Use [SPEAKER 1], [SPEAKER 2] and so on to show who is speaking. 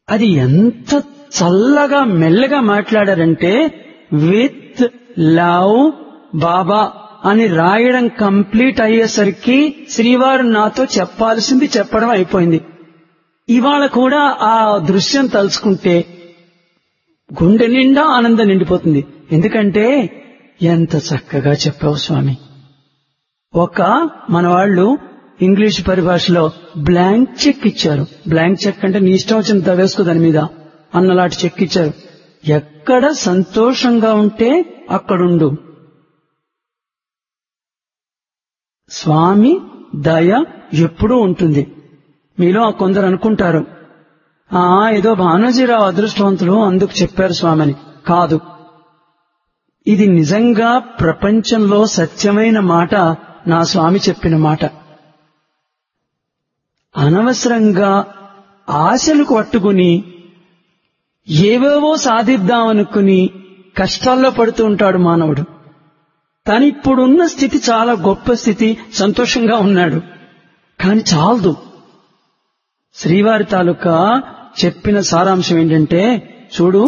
[SPEAKER 1] అది ఎంత చల్లగా మెల్లగా మాట్లాడారంటే విత్ లవ్ బాబా అని రాయడం కంప్లీట్ అయ్యేసరికి శ్రీవారు నాతో చెప్పాల్సింది చెప్పడం అయిపోయింది ఇవాళ కూడా ఆ దృశ్యం తలుచుకుంటే గుండె నిండా ఆనందం నిండిపోతుంది ఎందుకంటే ఎంత చక్కగా చెప్పావు స్వామి ఒక మన వాళ్ళు ఇంగ్లీష్ పరిభాషలో బ్లాంక్ చెక్ ఇచ్చారు బ్లాంక్ చెక్ అంటే నీ ఇష్టం వచ్చిన వేసుకో దాని మీద అన్నలాంటి చెక్ ఇచ్చారు ఎక్కడ సంతోషంగా ఉంటే అక్కడుండు స్వామి దయ ఎప్పుడూ ఉంటుంది మీలో కొందరు అనుకుంటారు ఆ ఏదో భానజీరావు అదృష్టవంతులు అందుకు చెప్పారు స్వామిని కాదు ఇది నిజంగా ప్రపంచంలో సత్యమైన మాట నా స్వామి చెప్పిన మాట అనవసరంగా ఆశలు పట్టుకుని ఏవేవో సాధిద్దామనుకుని కష్టాల్లో పడుతూ ఉంటాడు మానవుడు కానీ ఇప్పుడున్న స్థితి చాలా గొప్ప స్థితి సంతోషంగా ఉన్నాడు కాని చాలదు శ్రీవారి తాలూకా చెప్పిన సారాంశం ఏంటంటే చూడు